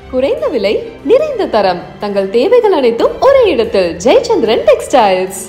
குறைந்த விலை நிறைந்த தரம் தங்கள் தேவைகள் அனைத்தும் ஒரே இடத்தில் ஜெயச்சந்திரன் டெக்ஸ்டைல்ஸ்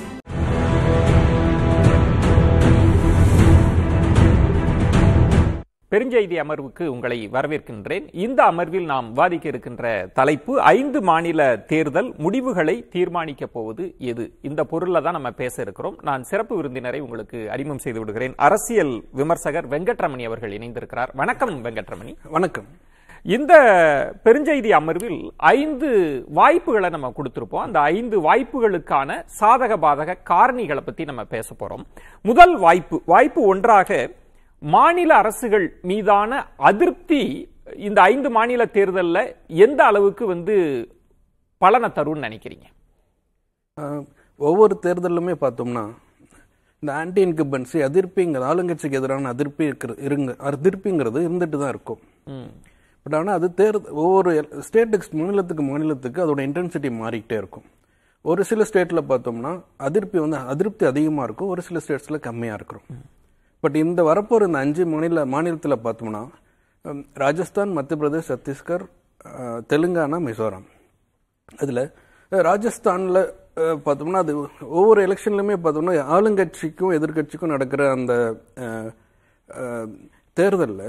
பெருஞ்செய்தி அமர்வுக்கு உங்களை வரவேற்கின்றேன் இந்த அமர்வில் நாம் விவாதிக்க இருக்கின்ற தலைப்பு ஐந்து மாநில தேர்தல் முடிவுகளை தீர்மானிக்க போவது எது இந்த பொருள்ல தான் நம்ம பேச இருக்கிறோம் நான் சிறப்பு விருந்தினரை உங்களுக்கு அறிமுகம் செய்து விடுகிறேன் அரசியல் விமர்சகர் வெங்கட்ரமணி அவர்கள் இணைந்திருக்கிறார் வணக்கம் வெங்கட்ரமணி வணக்கம் இந்த பெருஞ்செய்தி அமர்வில் ஐந்து வாய்ப்புகளை நம்ம கொடுத்திருப்போம் அந்த ஐந்து வாய்ப்புகளுக்கான சாதக பாதக காரணிகளை பத்தி நம்ம பேச போறோம் முதல் வாய்ப்பு வாய்ப்பு ஒன்றாக மாநில அரசுகள் மீதான அதிருப்தி இந்த ஐந்து மாநில தேர்தல்ல எந்த அளவுக்கு வந்து பலனை தரும்னு நினைக்கிறீங்க அஹ், ஒவ்வொரு தேர்தலுமே பார்த்தோம்னா இந்த ஆன்டி இன்கம்பன்சி அதிருப்திங்கிறது ஆளுங்கட்சிக்கு எதிரான அதிருப்தி இருக்கிறது இருங்க அதிருப்திங்கிறது இருந்துட்டு தான் இருக்கும் பட் ஆனால் அது தேர்தல் ஒவ்வொரு ஸ்டேட்டுக்கு மாநிலத்துக்கு மாநிலத்துக்கு அதோட இன்டென்சிட்டி மாறிக்கிட்டே இருக்கும் ஒரு சில ஸ்டேட்டில் பார்த்தோம்னா அதிருப்தி வந்து அதிருப்தி அதிகமாக இருக்கும் ஒரு சில ஸ்டேட்ஸில் கம்மியாக இருக்கும் பட் இந்த வரப்போகிற இந்த அஞ்சு மாநில மாநிலத்தில் பார்த்தோம்னா ஹம், ராஜஸ்தான் மத்திய பிரதேஷ் சத்தீஸ்கர் அஹ், தெலுங்கானா மிசோரம் அதில் ராஜஸ்தானில் பார்த்தோம்னா அது ஒவ்வொரு எலெக்ஷன்லையுமே பார்த்தோம்னா ஆளுங்கட்சிக்கும் எதிர்க்கட்சிக்கும் நடக்கிற அந்த தேர்தலில்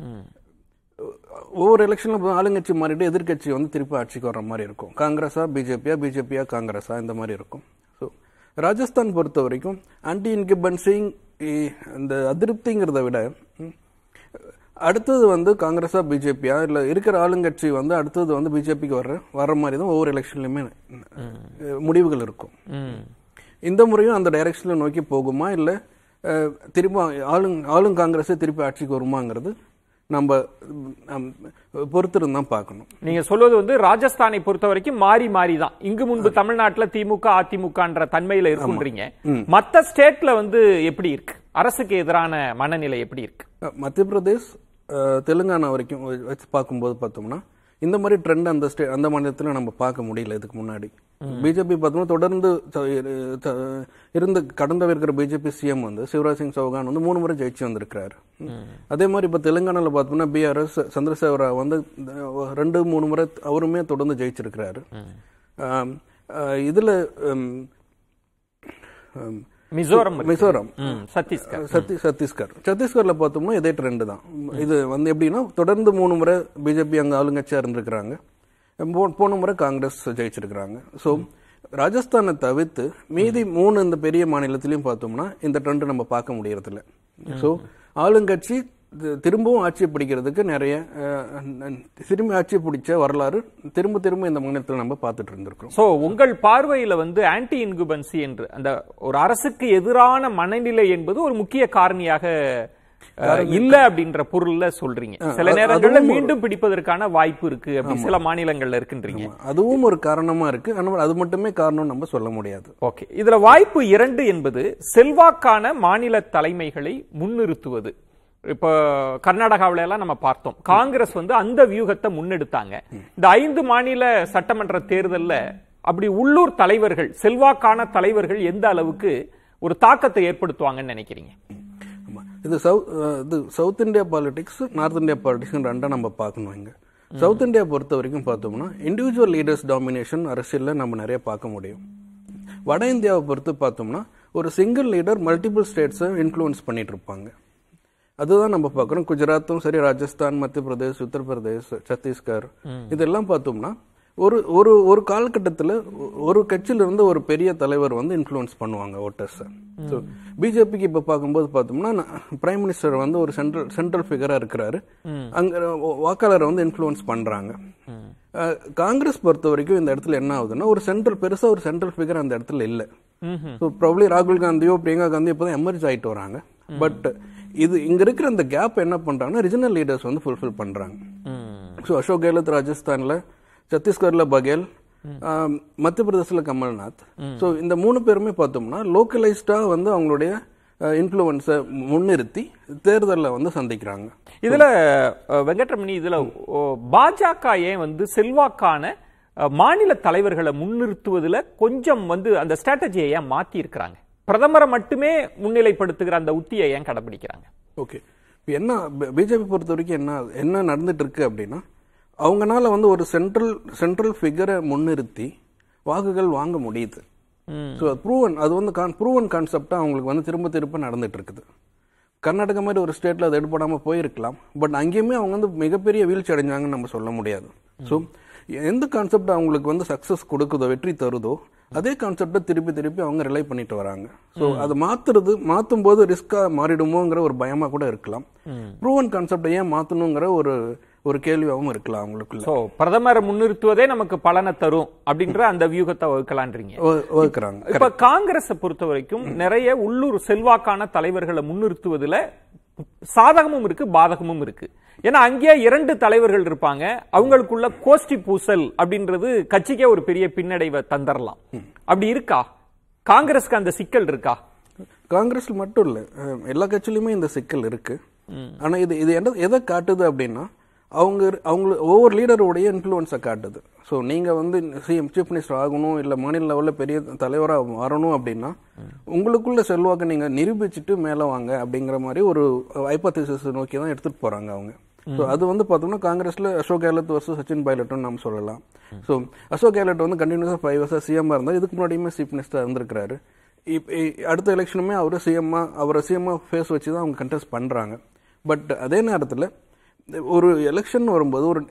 ஒவ்வொரு எலெக்ஷனில் ஆளுங்கட்சி மாறிட்டு எதிர்க்கட்சி வந்து திருப்பி ஆட்சிக்கு வர்ற மாதிரி இருக்கும் காங்கிரஸா பிஜேபியா பிஜேபியா காங்கிரஸா இந்த மாதிரி இருக்கும் ஸோ ராஜஸ்தான் பொறுத்த வரைக்கும் ஆன்டி இன்கிபன்சிங் இந்த அதிருப்திங்கிறத விட ம், அடுத்தது வந்து காங்கிரஸா பிஜேபியா இல்லை இருக்கிற ஆளுங்கட்சி வந்து அடுத்தது வந்து பிஜேபிக்கு வர்ற வர்ற மாதிரி தான் ஒவ்வொரு எலெக்ஷன்லையுமே அஹ், முடிவுகள் இருக்கும் இந்த முறையும் அந்த டைரக்ஷனில் நோக்கி போகுமா இல்லை திரும்ப ஆளுங் ஆளும் காங்கிரஸே திருப்பி ஆட்சிக்கு வருமாங்கிறது நம்ம ம், பொறுத்திருந்து தான் பார்க்கணும் நீங்க சொல்வது வந்து ராஜஸ்தானை பொறுத்த வரைக்கும் மாறி மாறி தான் இங்கு முன்பு தமிழ்நாட்டுல திமுக அதிமுகன்ற தன்மையில இருக்குன்றீங்க மத்த ஸ்டேட்ல வந்து எப்படி இருக்கு அரசுக்கு எதிரான மனநிலை எப்படி இருக்கு அஹ், மத்திய பிரதேஷ் அஹ், தெலுங்கானா வரைக்கும் வ- வச்சு பார்க்கும்போது பார்த்தோம்னா இந்த மாதிரி ட்ரெண்ட் அந்த ஸ்டே அந்த மாநிலத்தில் நம்ம பார்க்க முடியல இதுக்கு முன்னாடி பிஜேபி பார்த்தோம்னா தொடர்ந்து த- இரு- த- இருந்து கடந்த இருக்கிற பிஜேபி சிஎம் வந்து சிவராஜ் சிங் சௌகான் வந்து மூணு முறை ஜெயிச்சு வந்திருக்கிறாரு அதே மாதிரி இப்போ தெலுங்கானாவில் பார்த்தோம்னா பிஆர்எஸ் சந்திரசேகர ராவ் வந்து அஹ், ரெண்டு மூணு முறை அவருமே தொடர்ந்து ஜெயிச்சிருக்கிறாரு ஆம், அஹ், இதுல உம், உம், மிசோரம் இருக்கு. மிசோரம் ம், சத்தீஸ்கர் சத்தி சத்தீஸ்கர் சத்தீஸ்கர்ல பார்த்தோம்னா இதே ட்ரெண்ட் தான் இது வந்து எப்படின்னா தொடர்ந்து மூணு முறை பிஜேபி அங்க ஆளுங்கட்சியா இருந்திருக்கிறாங்க போ- போன முறை காங்கிரஸ் ஜெயிச்சிருக்கிறாங்க ஸோ ராஜஸ்தானை தவிர்த்து மீதி மூணு இந்த பெரிய மாநிலத்திலையும் பார்த்தோம்னா இந்த ட்ரெண்ட் நம்ம பார்க்க முடியறதில்ல ஸோ ஆளுங்கட்சி தி- திரும்பவும் ஆட்சி பிடிக்கிறதுக்கு நிறைய அஹ், திரும்பி ஆட்சி பிடிச்ச வரலாறு திரும்ப திரும்ப இந்த மாநிலத்தில் நம்ம பார்த்துட்டு இருந்திருக்கோம் சோ உங்கள் பார்வையில வந்து ஆன்டி இன்குபன்சி என்று அந்த ஒரு அரசுக்கு எதிரான மனநிலை என்பது ஒரு முக்கிய காரணியாக அஹ், இல்ல அப்படின்ற பொருள்ல சொல்றீங்க சில அது- நேரங்கள்ல அதுவும் ஒரு- மீண்டும் பிடிப்பதற்கான வாய்ப்பு இருக்கு அப்படி சில மாநிலங்கள்ல இருக்குன்றீங்க அதுவும் ஒரு காரணமா இருக்கு ஆனால் அது மட்டுமே காரணம் நம்ம சொல்ல முடியாது ஓகே இதுல வாய்ப்பு இரண்டு என்பது செல்வாக்கான மாநில தலைமைகளை முன்னிறுத்துவது இப்போ கர்நாடகாவில எல்லாம் நம்ம பார்த்தோம் காங்கிரஸ் வந்து அந்த வியூகத்தை முன்னெடுத்தாங்க இந்த ஐந்து மாநில சட்டமன்ற தேர்தல்ல அப்படி உள்ளூர் தலைவர்கள் செல்வாக்கான தலைவர்கள் எந்த அளவுக்கு ஒரு தாக்கத்தை ஏற்படுத்துவாங்கன்னு நினைக்கிறீங்க ஆமா. இது சவுத் இது south India politics north India politics ரெண்டா நம்ம பார்க்கணும் இங்க சவுத் இந்தியா பொறுத்த வரைக்கும் பார்த்தோம்னா இண்டிவிஜுவல் லீடர்ஸ் டாமினேஷன் அரசியல்ல நம்ம நிறைய பார்க்க முடியும் வட இந்தியாவை பொறுத்து பார்த்தோம்னா ஒரு சிங்கிள் லீடர் மல்டிபிள் ஸ்டேட்ஸை இன்ஃப்ளூயன்ஸ் பண்ணிட்டு இருப்பாங்க அதுதான் நம்ம பார்க்குறோம் குஜராத்தும் சரி ராஜஸ்தான் மத்திய பிரதேஷ் உத்தரப்பிரதேஷ் சத்தீஸ்கர் இதெல்லாம் பார்த்தோம்னா ஒரு ஒரு ஒரு காலகட்டத்தில் ஒரு கட்சியில இருந்து ஒரு பெரிய தலைவர் வந்து இன்ஃப்ளூயன்ஸ் பண்ணுவாங்க ஓட்டர்ஸை ஸோ பிஜேபிக்கு இப்போ பார்க்கும்போது பார்த்தோம்னா பிரைம் மினிஸ்டர் வந்து ஒரு சென்ட்ரல் சென்ட்ரல் ஃபிகராக இருக்கிறாரு அங்கே வாக்காளரை வந்து இன்ஃப்ளூயன்ஸ் பண்ணுறாங்க காங்கிரஸ் பொறுத்த வரைக்கும் இந்த இடத்துல என்ன ஆகுதுன்னா ஒரு சென்ட்ரல் பெருசா ஒரு சென்ட்ரல் ஃபிகர் அந்த இடத்துல இல்லை ஸோ ப்ராப்ளி ராகுல் காந்தியோ பிரியங்கா காந்தியோ இப்போ தான் எமர்ஜ் ஆயிட்டு வராங்க பட் இது இங்க இருக்கிற இந்த கேப் என்ன பண்றாங்கன்னா ரிஜனல் லீடர்ஸ் வந்து ஃபுல்ஃபில் பண்றாங்க ஸோ அசோக் கெஹ்லோத் ராஜஸ்தான்ல சத்தீஸ்கர்ல பகேல் ஆம், மத்திய பிரதேசல கமல்நாத் ஸோ இந்த மூணு பேருமே பார்த்தோம்னா லோக்கலைஸ்டா வந்து அவங்களுடைய இன்ஃப்ளூயன்ஸை முன்னிறுத்தி தேர்தலில் வந்து சந்திக்கிறாங்க இதுல அஹ், வெங்கட்ரமணி இதுல ஓ, பாஜக ஏன் வந்து செல்வாக்கான அஹ், மாநில தலைவர்களை முன்னிறுத்துவதுல கொஞ்சம் வந்து அந்த ஸ்ட்ராட்டஜியை ஏன் மாத்தி இருக்கிறாங்க பிரதமரை மட்டுமே முன்னிலைப்படுத்துகிற அந்த உத்தியை ஏன் கடைபிடிக்கிறாங்க ஓகே இப்போ என்ன பிஜேபி பொறுத்த வரைக்கும் என்ன என்ன நடந்துட்டு இருக்கு அப்படின்னா அவங்கனால வந்து ஒரு சென்ட்ரல் சென்ட்ரல் ஃபிகரை முன்னிறுத்தி வாக்குகள் வாங்க முடியுது ஸோ ப்ரூவன் அது வந்து ப்ரூவன் கான்செப்டாக அவங்களுக்கு வந்து திரும்ப திரும்ப நடந்துட்டு இருக்குது கர்நாடகா மாதிரி ஒரு ஸ்டேட்ல அது எடுபடாம போயிருக்கலாம் பட் அங்கேயுமே அவங்க வந்து மிகப்பெரிய வீழ்ச்சி அடைஞ்சாங்கன்னு நம்ம சொல்ல முடியாது ஸோ எந்த கான்செப்ட் அவங்களுக்கு வந்து சக்சஸ் கொடுக்குதோ வெற்றி தருதோ அதே கான்செப்டை திருப்பி திருப்பி அவங்க ரிலை பண்ணிட்டு வராங்க ஸோ அதை மாத்துறது மாத்தும் போது ரிஸ்கா மாறிடுமோங்கிற ஒரு பயமா கூட இருக்கலாம் ப்ரூவன் கான்செப்டை ஏன் மாத்தணுங்கிற ஒரு ஒரு கேள்வியாகவும் இருக்கலாம் அவங்களுக்குள்ள சோ பிரதமரை முன்னிறுத்துவதே நமக்கு பலனை தரும் அப்படின்ற அந்த வியூகத்தை வகுக்கலான்றீங்க வ- வகுக்கிறாங்க இப்ப காங்கிரஸை பொறுத்த வரைக்கும் நிறைய உள்ளூர் செல்வாக்கான தலைவர்களை முன்னிறுத்துவதுல சாதகமும் இருக்கு பாதகமும் இருக்கு ஏன்னா அங்கேயே இரண்டு தலைவர்கள் இருப்பாங்க அவங்களுக்குள்ள கோஷ்டி பூசல் அப்படின்றது கட்சிக்கே ஒரு பெரிய பின்னடைவை தந்தரலாம் அப்படி இருக்கா காங்கிரஸ்க்கு அந்த சிக்கல் இருக்கா காங்கிரஸ்ல மட்டும் இல்ல அஹ், எல்லா கட்சியிலுமே இந்த சிக்கல் இருக்கு ஆனா இது இது என்ன எதை காட்டுது அப்படின்னா அவங்க அவங்க ஒவ்வொரு லீடருடைய இன்ஃப்ளூயன்ஸை காட்டுது ஸோ நீங்க வந்து சிஎம் சீஃப் மினிஸ்டர் ஆகணும் இல்ல மாநில லெவல்ல பெரிய தலைவரா வரணும் அப்படின்னா உங்களுக்குள்ள செல்வாக்கை நீங்க நிரூபிச்சுட்டு மேல வாங்க அப்படிங்கிற மாதிரி ஒரு ஹைப்போதிசிஸ் நோக்கி தான் எடுத்துட்டு போறாங்க அவங்க ஸோ அது வந்து பார்த்தோம்னா காங்கிரஸ்ல அசோக் கெஹ்லத் வர்சஸ் சச்சின் பைலட்னு நம்ம சொல்லலாம் ஸோ அசோக் கெஹ்லட் வந்து கண்டினியூஸாக ஃபைவ் இயர்ஸாக சிஎம்மாக இருந்தால் இதுக்கு முன்னாடியுமே சீஃப் மினிஸ்டர் இருந்திருக்கிறாரு இப் இ- அடுத்த எலெக்ஷனுமே அவர் சிஎம்மா அவரை சிஎம்மா ஃபேஸ் வச்சு தான் அவங்க கண்டெஸ்ட் பண்றாங்க பட் அதே நேரத்தில் ஒரு எலெக்ஷன் வரும்போது ஒரு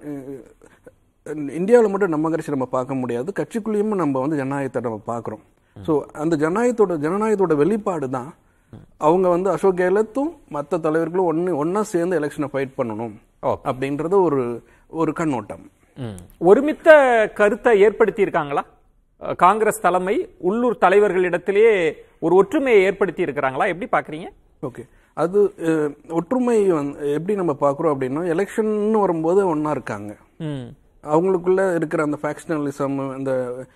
இந்தியாவில் மட்டும் நம்ம கட்சி நம்ம பார்க்க முடியாது கட்சிக்குள்ளேயும் நம்ம வந்து ஜனநாயகத்தை நம்ம பார்க்குறோம் ஸோ அந்த ஜனநாயகத்தோட ஜனநாயகத்தோட வெளிப்பாடு தான் அவங்க வந்து அசோக் கெஹ்லத்தும் மற்ற தலைவர்களும் ஒன்று ஒன்றா சேர்ந்து எலெக்ஷனை ஃபைட் பண்ணணும் Okay. அப்படின்றது ஒரு ஒரு கண்ணோட்டம் ஒருமித்த கருத்தை ஏற்படுத்தி இருக்காங்களா அஹ், காங்கிரஸ் தலைமை உள்ளூர் தலைவர்களிடத்திலேயே ஒரு ஒற்றுமையை ஏற்படுத்தி இருக்கிறாங்களா எப்படி பாக்குறீங்க ஓகே அது அஹ், ஒற்றுமை வந்து எப்படி நம்ம பார்க்குறோம் அப்படின்னா எலெக்ஷன் வரும்போது ஒன்றா இருக்காங்க ம் அவங்களுக்குள்ள இருக்கிற அந்த ஃபேக்ஷனலிசம் அந்த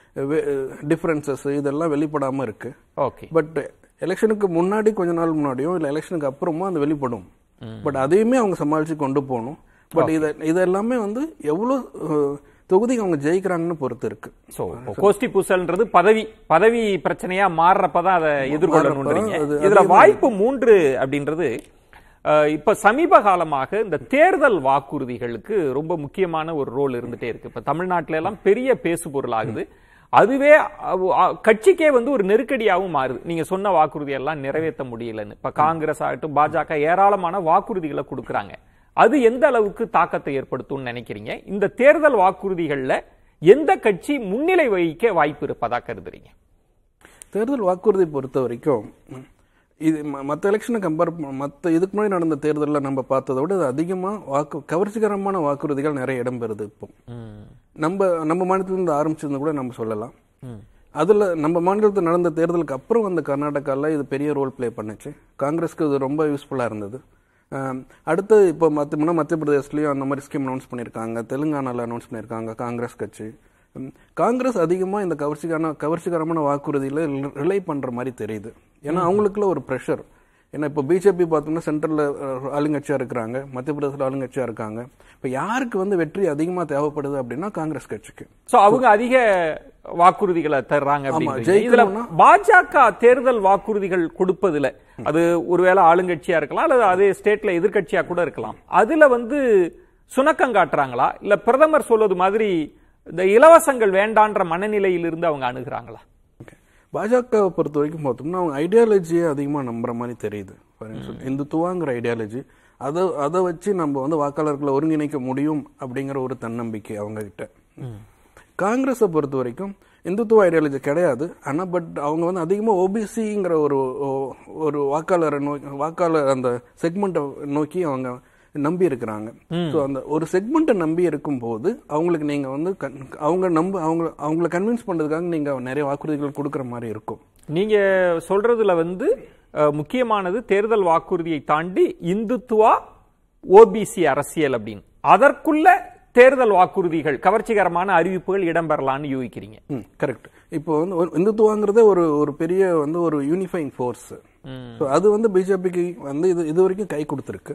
டிஃபரன்சஸ் இதெல்லாம் வெளிப்படாம இருக்கு ஓகே பட் எலெக்ஷனுக்கு முன்னாடி கொஞ்ச நாள் முன்னாடியும் இல்லை எலெக்ஷனுக்கு அப்புறமும் அது வெளிப்படும் பட் அதையுமே அவங்க சமாளிச்சு கொண்டு போகணும் பட் இதை இதெல்லாமே வந்து எவ்வளோ அஹ், தொகுதி அவங்க ஜெயிக்கிறாங்கன்னு பொறுத்து இருக்கு சோ கோஷ்டி பூசல்ன்றது பதவி பதவி பிரச்சனையா மாறுறப்பதான் அதை எதிர்கொள்ளணும்ன்றீங்க அது- இதுல வாய்ப்பு மூன்று அப்படின்றது அஹ், இப்ப சமீப காலமாக இந்த தேர்தல் வாக்குறுதிகளுக்கு ரொம்ப முக்கியமான ஒரு ரோல் இருந்துட்டே இருக்கு இப்ப தமிழ்நாட்டுல எல்லாம் பெரிய பேசு பொருள் ஆகுது அதுவே அ- அ- கட்சிக்கே வந்து ஒரு நெருக்கடியாகவும் மாறுது நீங்க சொன்ன வாக்குறுதி எல்லாம் நிறைவேற்ற முடியலன்னு இப்ப காங்கிரஸ் ஆகட்டும் பாஜக ஏராளமான வாக்குறுதிகளை கொடுக்கறாங்க அது எந்த அளவுக்கு தாக்கத்தை ஏற்படுத்தும்னு நினைக்கிறீங்க இந்த தேர்தல் வாக்குறுதிகள்ல எந்த கட்சி முன்னிலை வகிக்க வாய்ப்பு இருப்பதா கருதுறீங்க தேர்தல் வாக்குறுதி பொறுத்த வரைக்கும் ம், இது மற்ற எலெக்ஷனை கம்பேர் மற்ற இதுக்கு முன்னாடி நடந்த தேர்தலில் நம்ம பார்த்ததை விட இது அதிகமாக வாக்கு கவர்ச்சிகரமான வாக்குறுதிகள் நிறைய இடம்பெறுது இப்போ நம்ம நம்ம மாநிலத்திலிருந்து ஆரம்பிச்சிருந்து கூட நம்ம சொல்லலாம் அதுல நம்ம மாநிலத்தில் நடந்த தேர்தலுக்கு அப்புறம் வந்த கர்நாடகாவில் இது பெரிய ரோல் ப்ளே பண்ணுச்சு காங்கிரஸ்க்கு இது ரொம்ப யூஸ்ஃபுல்லாக இருந்தது ஆம், அடுத்து இப்போ மற்ற மத்திய பிரதேஷ்லயும் அந்த மாதிரி ஸ்கீம் அனௌன்ஸ் பண்ணியிருக்காங்க தெலுங்கானால அனௌன்ஸ் பண்ணியிருக்காங்க காங்கிரஸ் கட்சி ம், காங்கிரஸ் அதிகமாக இந்த கவர்ச்சிக்கான கவர்ச்சிகரமான வாக்குறுதியில் ரிலை பண்ற மாதிரி தெரியுது ஏன்னா அவங்களுக்குள்ள ஒரு ப்ரெஷர் ஏன்னா இப்போ பிஜேபி பார்த்தோம்னா சென்ட்ரலில் ஆளுங்கட்சியாக இருக்கிறாங்க மத்திய பிரதேசத்தில் ஆளுங்கட்சியாக இருக்காங்க இப்போ யாருக்கு வந்து வெற்றி அதிகமாக தேவைப்படுது அப்படின்னா காங்கிரஸ் கட்சிக்கு சோ அவங்க அதிக வாக்குறுதிகளை தர்றாங்க ஆமா, அப்படின்றீங்க. இதுல ஜெயிக்கணும்னா- பாஜக தேர்தல் வாக்குறுதிகள் கொடுப்பதுல அது ஒருவேளை ஆளுங்கட்சியா இருக்கலாம் அல்லது அதே ஸ்டேட்ல எதிர்க்கட்சியா கூட இருக்கலாம் அதுல வந்து சுணக்கம் காட்டுறாங்களா இல்ல பிரதமர் சொல்வது மாதிரி இந்த இலவசங்கள் வேண்டான்ற மனநிலையிலிருந்து அவங்க அணுகுறாங்களா Okay. பாஜகவை பொறுத்த வரைக்கும் பார்த்தோம்னா அவங்க ஐடியாலஜியை அதிகமாக நம்புற மாதிரி தெரியுது For instance, இந்துத்துவாங்கிற ஐடியாலஜி அதை அதை வச்சு நம்ம வந்து வாக்காளர்களை ஒருங்கிணைக்க முடியும் அப்படிங்கிற ஒரு தன்னம்பிக்கை அவங்க கிட்ட காங்கிரஸை பொறுத்த வரைக்கும் இந்துத்துவ ஐடியாலஜி கிடையாது ஆனா பட் அவங்க வந்து அதிகமா ஓபிசிங்கிற ஒரு ஒ- ஒரு வாக்காளரை நோக்கி வாக்காளர் அந்த செக்மெண்ட்டை நோக்கி அவங்க நம்பி இருக்கிறாங்க ஸோ அந்த ஒரு செக்மெண்ட்டை நம்பி இருக்கும் போது அவங்களுக்கு நீங்க வந்து கன்- அவங்க நம்ப அவங்க அவங்கள கன்வின்ஸ் பண்றதுக்காக நீங்க நிறைய வாக்குறுதிகள் கொடுக்குற மாதிரி இருக்கும் நீங்க சொல்றதுல வந்து அஹ், முக்கியமானது தேர்தல் வாக்குறுதியை தாண்டி இந்துத்துவா ஓபிசி அரசியல் அப்படின்னு அதற்குள்ள தேர்தல் வாக்குறுதிகள் கவர்ச்சிகரமான அறிவிப்புகள் இடம்பெறலாம்னு யூகிக்கிறீங்க ம் கரெக்ட் இப்போ வந்து ஒரு இந்துத்துவாங்கிறதே ஒரு ஒரு பெரிய வந்து ஒரு யூனிஃபைங் ஃபோர்ஸ் ஸோ அது வந்து பிஜேபிக்கு வந்து இது இது வரைக்கும் கை கொடுத்துருக்கு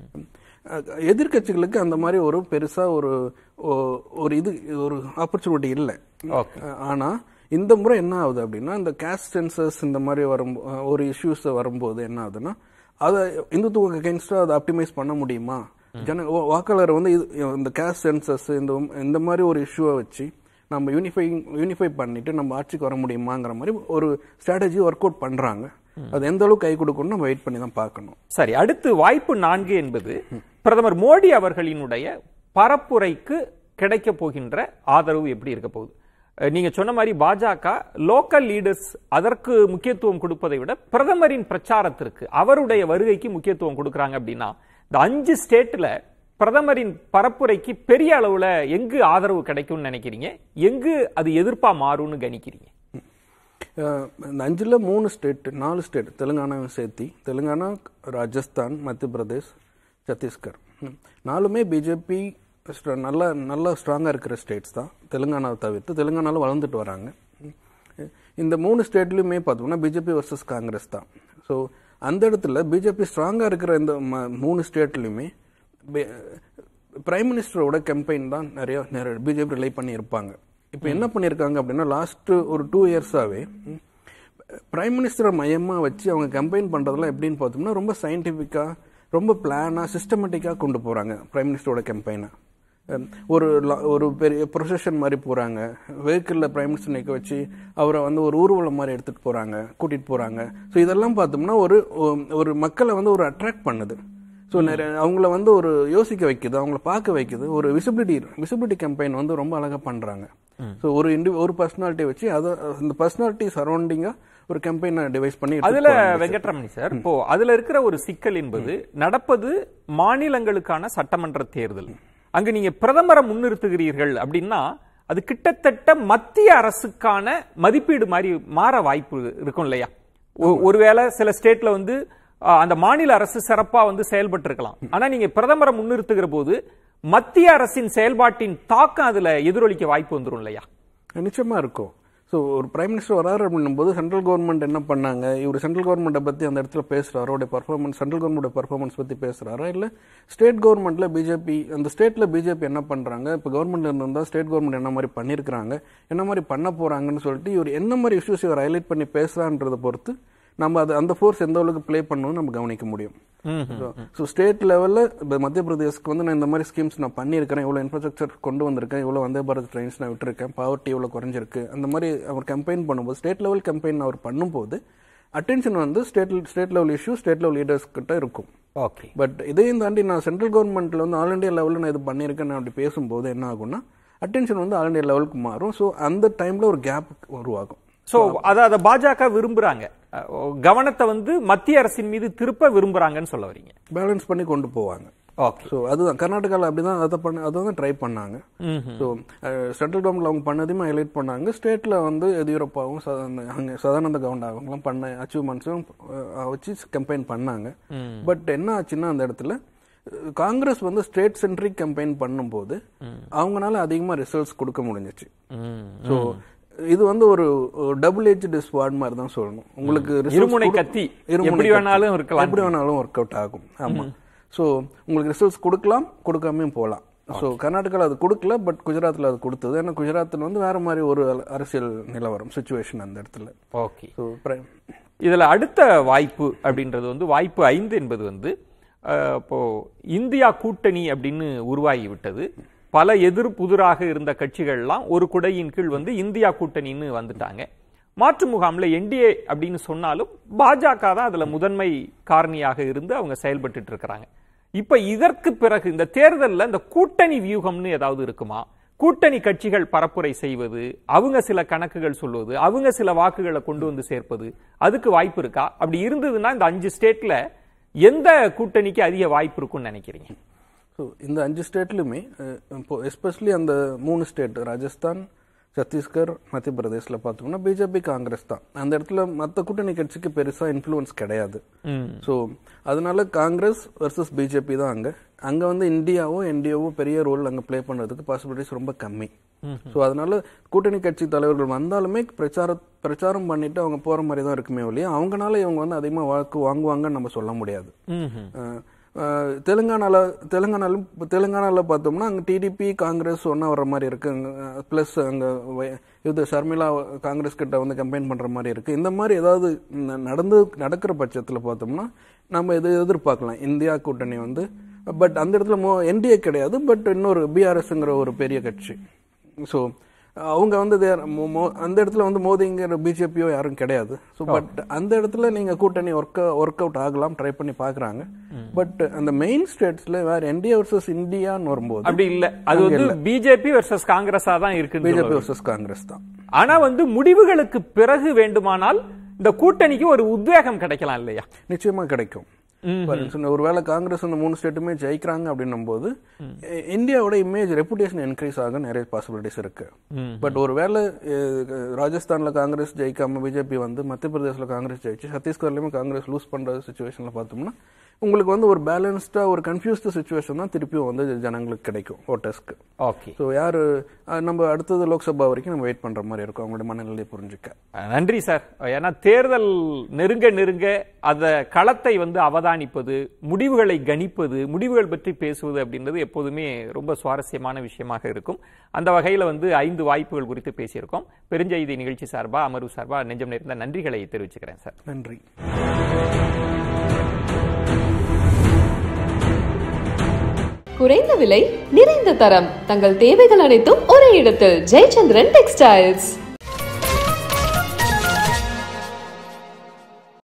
அஹ் எதிர்க்கட்சிகளுக்கு அந்த மாதிரி ஒரு பெருசா ஒரு ஒ- ஒரு இது ஒரு ஆப்பர்ச்சுனிட்டி இல்லை ஓகே ஆனா இந்த முறை என்ன ஆகுது அப்படின்னா இந்த கேஸ்ட் சென்சஸ் இந்த மாதிரி வரும் ஒரு இஷ்யூஸ் வரும்போது என்ன ஆகுதுன்னா அதை இந்துத்துவ அகேன்ஸ்டா அதை ஆப்டிமைஸ் பண்ண முடியுமா ஜன வா- வாக்காளர் வந்து இது இந்த கேஷ் சென்சஸ் இந்த இந்த மாதிரி ஒரு இஷ்யூவை வச்சு நம்ம யூனிஃபை யூனிஃபை பண்ணிட்டு நம்ம ஆட்சிக்கு வர முடியுமாங்கிற மாதிரி ஒரு ஸ்ட்ராட்டஜி ஒர்க் அவுட் பண்றாங்க அது எந்த அளவுக்கு கை கொடுக்கணும் நம்ம வெயிட் பண்ணி தான் பார்க்கணும் சரி அடுத்து வாய்ப்பு நான்கு என்பது பிரதமர் மோடி அவர்களினுடைய பரப்புரைக்கு கிடைக்க போகின்ற ஆதரவு எப்படி இருக்க போகுது அஹ் நீங்க சொன்ன மாதிரி பாஜக லோக்கல் லீடர்ஸ் அதற்கு முக்கியத்துவம் கொடுப்பதை விட பிரதமரின் பிரச்சாரத்திற்கு அவருடைய வருகைக்கு முக்கியத்துவம் கொடுக்கறாங்க அப்படின்னா இந்த அஞ்சு ஸ்டேட்ல பிரதமரின் பரப்புரைக்கு பெரிய அளவுல எங்கு ஆதரவு கிடைக்கும்னு நினைக்கிறீங்க எங்கு அது எதிர்ப்பா மாறும்னு கணிக்கிறீங்க அஹ் இந்த அஞ்சுல மூணு ஸ்டேட் நாலு ஸ்டேட் தெலுங்கானாவை சேர்த்தி தெலுங்கானா ராஜஸ்தான் மத்திய பிரதேஷ் சத்தீஸ்கர் ம். நாலுமே பிஜேபி நல்லா நல்லா ஸ்ட்ராங்காக இருக்கிற ஸ்டேட்ஸ் தான் தெலுங்கானாவை தவிர்த்து தெலுங்கானாவில் வளர்ந்துட்டு வராங்க ம். இந்த மூணு ஸ்டேட்லையுமே பார்த்தோம்னா பிஜேபி வர்சஸ் காங்கிரஸ் தான் ஸோ அந்த இடத்துல பிஜேபி ஸ்ட்ராங்காக இருக்கிற இந்த ம- மூணு ஸ்டேட்லையுமே பிரைம் மினிஸ்டரோட கேம்பெயின் தான் நிறைய நிறைய பிஜேபி ரிலை பண்ணி இருப்பாங்க இப்போ என்ன பண்ணியிருக்காங்க அப்படின்னா லாஸ்ட் ஒரு டூ இயர்ஸாவே பிரைம் மினிஸ்டரை மையமாக வச்சு அவங்க கம்பெயின் பண்ணுறதெல்லாம் எப்படின்னு பார்த்தோம்னா ரொம்ப சயின்டிஃபிக்காக ரொம்ப பிளானாக சிஸ்டமேட்டிக்காக கொண்டு போகிறாங்க பிரைம் மினிஸ்டரோட கேம்பெயினை ஒரு ல- ஒரு பெரிய ப்ரொசஷன் மாதிரி போகிறாங்க வெஹிக்கிளில் பிரைம் மினிஸ்டர் நிற்க வச்சு அவரை வந்து ஒரு ஊர்வலம் மாதிரி எடுத்துகிட்டு போகிறாங்க கூட்டிகிட்டு போகிறாங்க ஸோ இதெல்லாம் பார்த்தோம்னா ஒரு ஒரு மக்களை வந்து ஒரு அட்ராக்ட் பண்ணுது ஸோ நிறைய அவங்கள வந்து ஒரு யோசிக்க வைக்குது அவங்கள பார்க்க வைக்குது ஒரு விசிபிலிட்டி விசிபிலிட்டி கேம்பெயின் வந்து ரொம்ப அழகாக பண்ணுறாங்க ஸோ ஒரு இண்டி ஒரு பர்சனாலிட்டி வச்சு அதை இந்த பர்சனாலிட்டி சரௌண்டிங்காக ஒரு கேம்பெயினை டிவைஸ் பண்ணி எடுத்துட்டு அதுல போறாங்க. வெங்கட்ரமணி சார் இப்போ அதுல இருக்கிற ஒரு சிக்கல் என்பது நடப்பது மாநிலங்களுக்கான சட்டமன்ற தேர்தல் அங்க நீங்க பிரதமரை முன்னிறுத்துகிறீர்கள் அப்படின்னா அது கிட்டத்தட்ட மத்திய அரசுக்கான மதிப்பீடு மாதிரி மாற வாய்ப்பு இருக்கும் இல்லையா ஒ- ஒருவேளை சில ஸ்டேட்ல வந்து ஆ, அந்த மாநில அரசு சிறப்பா வந்து செயல்பட்டு இருக்கலாம் ஆனா நீங்க பிரதமரை முன்னிறுத்துகிற போது மத்திய அரசின் செயல்பாட்டின் தாக்கம் அதுல எதிரொலிக்க வாய்ப்பு வந்துரும் இல்லையா நிச்சயமா இருக்கும் ஸோ ஒரு பிரைம் மினிஸ்டர் வராரு அப்படின்னும் போது சென்ட்ரல் கவர்மெண்ட் என்ன பண்ணாங்க இவர் சென்ட்ரல் கவர்மெண்ட்டை பற்றி அந்த இடத்துல பேசுறாரு அவருடைய பர்ஃபார்மன்ஸ் சென்ட்ரல் கவர்மெண்ட் பர்ஃபார்மன்ஸ் பற்றி பேசுறாரா இல்லை ஸ்டேட் கவர்மெண்ட்ல பிஜேபி அந்த ஸ்டேட்ல பிஜேபி என்ன பண்றாங்க இப்போ கவர்மெண்ட்ல இருந்தால் ஸ்டேட் கவர்மெண்ட் என்ன மாதிரி பண்ணியிருக்கிறாங்க என்ன மாதிரி பண்ண போறாங்கன்னு சொல்லிட்டு இவர் என்ன மாதிரி இஷ்யூஸ் இவர் ஹைலைட் பண்ணி பேசுறான்றதை பொறுத்து நம்ம அது அந்த ஃபோர்ஸ் எந்த அளவுக்கு ப்ளே பண்ணணும்னு நம்ம கவனிக்க முடியும் ஸோ ஸ்டேட் லெவலில் இப்போ மத்திய பிரதேஷ்க்கு வந்து நான் இந்த மாதிரி ஸ்கீம்ஸ் நான் பண்ணியிருக்கிறேன் இவ்வளோ இன்ஃப்ராஸ்ட்ரக்சர் கொண்டு வந்திருக்கேன் இவ்வளோ வந்தே பாரத் ட்ரெயின்ஸ் நான் விட்டுருக்கேன் பாவர்ட்டி இவ்வளோ குறைஞ்சிருக்கு அந்த மாதிரி அவர் கம்பெயின் பண்ணும்போது ஸ்டேட் லெவல் கம்பெயின் அவர் பண்ணும்போது அட்டென்ஷன் வந்து state state level issue state level leaders கிட்ட இருக்கும் ஓகே பட் இதையும் தாண்டி நான் சென்ட்ரல் கவர்மெண்ட்ல வந்து ஆல் இண்டியா லெவலில் நான் இது பண்ணியிருக்கேன் நான் அப்படி பேசும்போது என்ன ஆகும்னா அட்டென்ஷன் வந்து ஆல் இண்டியா லெவலுக்கு மாறும் ஸோ அந்த டைம்ல ஒரு கேப் உருவாகும் சோ அத அத பாஜக விரும்புறாங்க அஹ், கவனத்தை வந்து மத்திய அரசின் மீது திருப்ப விரும்புறாங்கன்னு சொல்ல வரீங்க பேலன்ஸ் பண்ணி கொண்டு போவாங்க ஓகே ஸோ அதுதான் கர்நாடகாவில் அப்படிதான் அதை பண்ண அதை தான் ட்ரை பண்ணாங்க ஸோ சென்ட்ரல் கவர்மெண்ட்ல அவங்க பண்ணதையுமே ஹைலைட் பண்ணாங்க ஸ்டேட்ல வந்து எதியூரப்பாவும் சத- அங்க சதானந்த கவுண்டா அவங்களாம் பண்ண அச்சீவ்மெண்ட்ஸும் வச்சு கம்பெயின் பண்ணாங்க பட் என்ன ஆச்சுன்னா அந்த இடத்துல அஹ், காங்கிரஸ் வந்து ஸ்டேட் சென்ட்ரிக் கம்பெயின் பண்ணும்போது அவங்களால அதிகமா ரிசல்ட்ஸ் கொடுக்க முடிஞ்சிச்சு ஸோ இது வந்து ஒரு டபுள் ஏஜ் ஸ்வாட் மாதிரி தான் சொல்லணும் உங்களுக்கு results இருமுனை கொடு- கத்தி. இருமுனை எப்படி கத்தி. வேணாலும் இருக்கலாம். எப்படி வேணாலும் ஒர்க் அவுட் ஆகும் ஆமா ஸோ உங்களுக்கு ரிசல்ட்ஸ் கொடுக்கலாம் கொடுக்காமையும் போகலாம் ஸோ கர்நாடகாவில் அது கொடுக்கல பட் குஜராத்தில் அது கொடுத்தது ஏன்னா குஜராத்தில் வந்து வேற மாதிரி ஒரு அல- அரசியல் நிலவரம் சுச்சுவேஷன் அந்த இடத்துல ஓகே ஸோ இதுல அடுத்த வாய்ப்பு அப்படின்றது வந்து வாய்ப்பு ஐந்து என்பது வந்து அஹ், இப்போ இந்தியா கூட்டணி அப்படின்னு உருவாகி விட்டது பல எதிர் புதிராக இருந்த கட்சிகள்லாம் ஒரு குடையின் கீழ் வந்து இந்தியா கூட்டணின்னு வந்துட்டாங்க மாற்று முகாம்ல என்டிஏ அப்படின்னு சொன்னாலும் பாஜக தான் அதுல முதன்மை காரணியாக இருந்து அவங்க செயல்பட்டுட்டு இருக்கிறாங்க இப்ப இதற்கு பிறகு இந்த தேர்தல்ல இந்த கூட்டணி வியூகம்னு ஏதாவது இருக்குமா கூட்டணி கட்சிகள் பரப்புரை செய்வது அவங்க சில கணக்குகள் சொல்வது அவங்க சில வாக்குகளை கொண்டு வந்து சேர்ப்பது அதுக்கு வாய்ப்பு இருக்கா அப்படி இருந்ததுன்னா இந்த அஞ்சு ஸ்டேட்ல எந்த கூட்டணிக்கு அதிக வாய்ப்பு இருக்கும்னு நினைக்கிறீங்க ஸோ இந்த அஞ்சு ஸ்டேட்லையுமே அஹ், இப்போ எஸ்பெஷலி அந்த மூணு ஸ்டேட் ராஜஸ்தான் சத்தீஸ்கர் மத்திய பிரதேஷ்ல பார்த்தோம்னா பிஜேபி காங்கிரஸ் தான் அந்த இடத்துல மற்ற கூட்டணி கட்சிக்கு பெருசா இன்ஃப்ளூயன்ஸ் கிடையாது ஸோ அதனால காங்கிரஸ் வர்சஸ் பிஜேபி தான் அங்க அங்க வந்து இந்தியாவோ என்டிஏவோ பெரிய ரோல் அங்க ப்ளே பண்றதுக்கு பாசிபிலிட்டிஸ் ரொம்ப கம்மி ஸோ அதனால கூட்டணி கட்சி தலைவர்கள் வந்தாலுமே பிரச்சார பிரச்சாரம் பண்ணிட்டு அவங்க போற மாதிரி தான் இருக்குமே ஒழிய அவங்கனால இவங்க வந்து அதிகமா வாக்கு வாங்குவாங்கன்னு நம்ம சொல்ல முடியாது அஹ், அஹ், தெலுங்கானால தெலுங்கானாலும் இப்ப தெலுங்கானால பார்த்தோம்னா அங்க டிடிபி காங்கிரஸ் ஒன்றா வர்ற மாதிரி இருக்கு ப்ளஸ் அங்க வ- இது ஷர்மிளா காங்கிரஸ் கிட்ட வந்து கம்பெயின் பண்ற மாதிரி இருக்கு இந்த மாதிரி ஏதாவது ந- நடந்து நடக்கிற பட்சத்துல பார்த்தோம்னா நம்ம எது எதிர்பார்க்கலாம் இந்தியா கூட்டணி வந்து பட் அந்த இடத்துல மோ என்டிஏ கிடையாது பட் இன்னொரு பிஆர்எஸ்ங்கிற ஒரு பெரிய கட்சி ஸோ அவங்க வந்து they are mo- mo- அந்த இடத்துல வந்து மோதிங்கிற பிஜேபியோ யாரும் கிடையாது ஸோ பட் அந்த இடத்துல நீங்க கூட்டணி ஒர்க் ஒர்க் அவுட் ஆகலாம் ட்ரை பண்ணி பார்க்கறாங்க பட் அந்த மெயின் ஸ்டேட்ஸ்ல வேற என்டிஏ வர்சஸ் இந்தியான்னு வரும்போது அப்படி இல்ல அது வந்து பிஜேபி வெர்சஸ் காங்கிரஸா தான் இருக்கு பிஜேபி வர்சஸ் காங்கிரஸ் தான் ஆனா வந்து முடிவுகளுக்கு பிறகு வேண்டுமானால் இந்த கூட்டணிக்கு ஒரு உத்வேகம் கிடைக்கலாம் இல்லையா நிச்சயமா கிடைக்கும் For instance, ஒருவேளை காங்கிரஸ் அந்த மூணு ஸ்டேட்டுமே ஜெயிக்கிறாங்க அப்படின்னும் போது இ- இந்தியாவோட இமேஜ் ரெப்புடேஷன் இன்க்ரீஸ் ஆக நிறைய பாசிபிலிட்டிஸ் இருக்கு பட் ஒருவேளை அஹ், ராஜஸ்தான்ல காங்கிரஸ் ஜெயிக்காம பிஜேபி வந்து மத்திய பிரதேசல காங்கிரஸ் ஜெயிச்சு சத்தீஸ்கர்லயுமே காங்கிரஸ் லூஸ் பண்ற சுச்சுவேஷன்ல பார்த்தோம்னா உங்களுக்கு வந்து ஒரு பேலன்ஸ்டா ஒரு கன்ஃபியூஸ்டு சுச்சுவேஷன் தான் திருப்பியும் வந்து ஜனங்களுக்கு கிடைக்கும் ஓட்டர்ஸ்க்கு ஓகே ஸோ யாரு அஹ், நம்ம அடுத்தது லோக்சபா வரைக்கும் நம்ம வெயிட் பண்ற மாதிரி இருக்கும் அவங்களுடைய மனநிலையை புரிஞ்சுக்க நன்றி சார் ஏன்னா தேர்தல் நெருங்க நெருங்க அந்த களத்தை வந்து அவதானிப்பது முடிவுகளை கணிப்பது முடிவுகள் பற்றி பேசுவது அப்படின்றது எப்போதுமே ரொம்ப சுவாரஸ்யமான விஷயமாக இருக்கும் அந்த வகையில் வந்து ஐந்து வாய்ப்புகள் குறித்து பேசியிருக்கோம் பெருஞ்செய்தி நிகழ்ச்சி சார்பா அமர்வு சார்பா நெஞ்சம் நேர்ந்த நன்றிகளை தெரிவிச்சுக்கிறேன் சார் நன்றி குறைந்த விலை நிறைந்த தரம் தங்கள் தேவைகள் அனைத்தும் ஒரே இடத்தில் ஜெயச்சந்திரன் டெக்ஸ்டைல்ஸ்